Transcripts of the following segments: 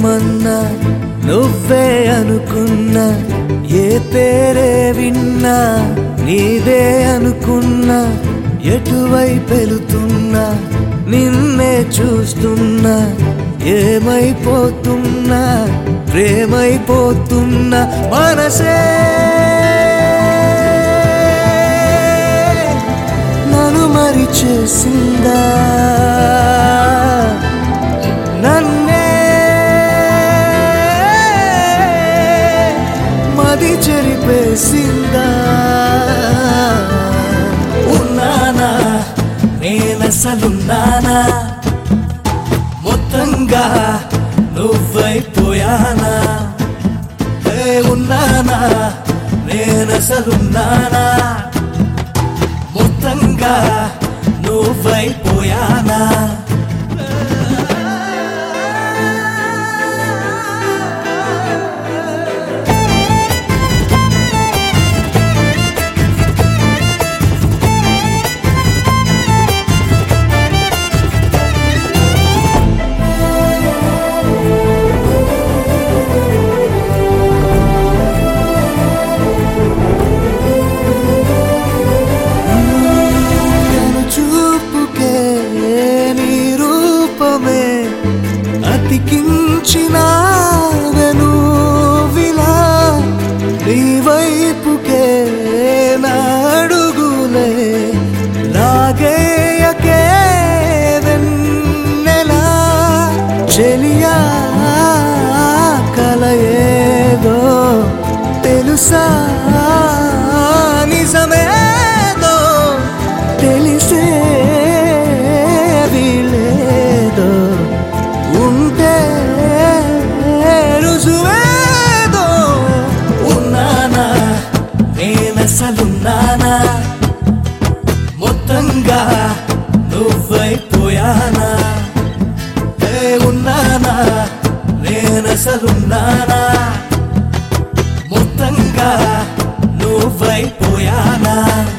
ఏమన్నా నువ్వే అనుకున్నా ఏ పేరే విన్నా నీదే అనుకున్నా ఎటువైపు వెళుతున్నా నిన్నే చూస్తున్నా ఏమైపోతున్నా ప్రేమైపోతున్నా మనసే నన్ను మరి చేసిందా నన్నే మది చెరిపేసిందా ఉన్నానా నేనసలున్నానా మొత్తంగా నువ్వైపోయానా ఏ ఉన్నానా నేనసలున్నానా మొత్తంగా నువ్వైపోయానా కను చూపుకే నీ రూపమే అతికించిన వెనువిలా నీ వైపుకే నా అడుగులే లాగేయకే వెన్నెలా చెలియా కలయేదో తెలుసా నిజమేదో తెలిసే వీలేదో ఉంటే రుజువేదో ఉన్నానా నేనసలున్నానా మొత్తంగా నువ్వైపోయానా ఏ ఉన్నానా నేనసలున్నానా మొత్తంగా నువ్వైపోయానా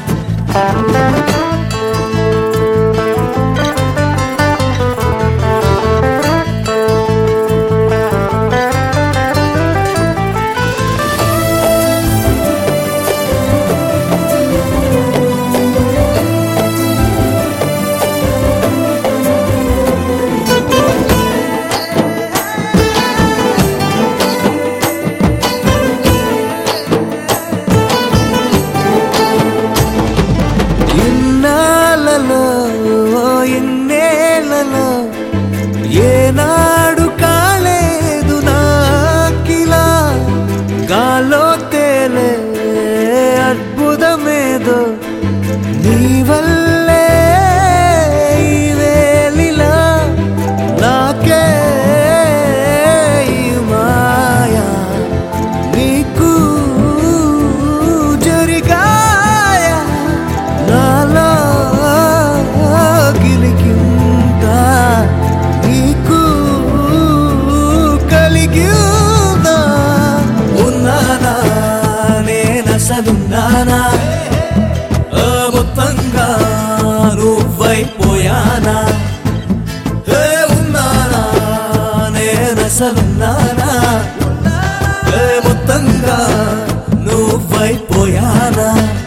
ఇన్నాళ్ళలో ఇన్నేళ్ళలో ఏనాడు కాలేదు నాకిలా గాలో తేలే అద్భుతమేదో నీ వల్లే ఈ వేళిలా నాకే ఈ మాయా నీకు జరిగాయ నాలో గిలికిందా నీకు కలిగిందా ఉన్నానా నేనసలున్నానా ఆ మొత్తంగా నువ్వైపోయానా ఏ ఉన్నానా నేనసలున్నానా ఏ మొత్తంగా నువ్వైపోయానా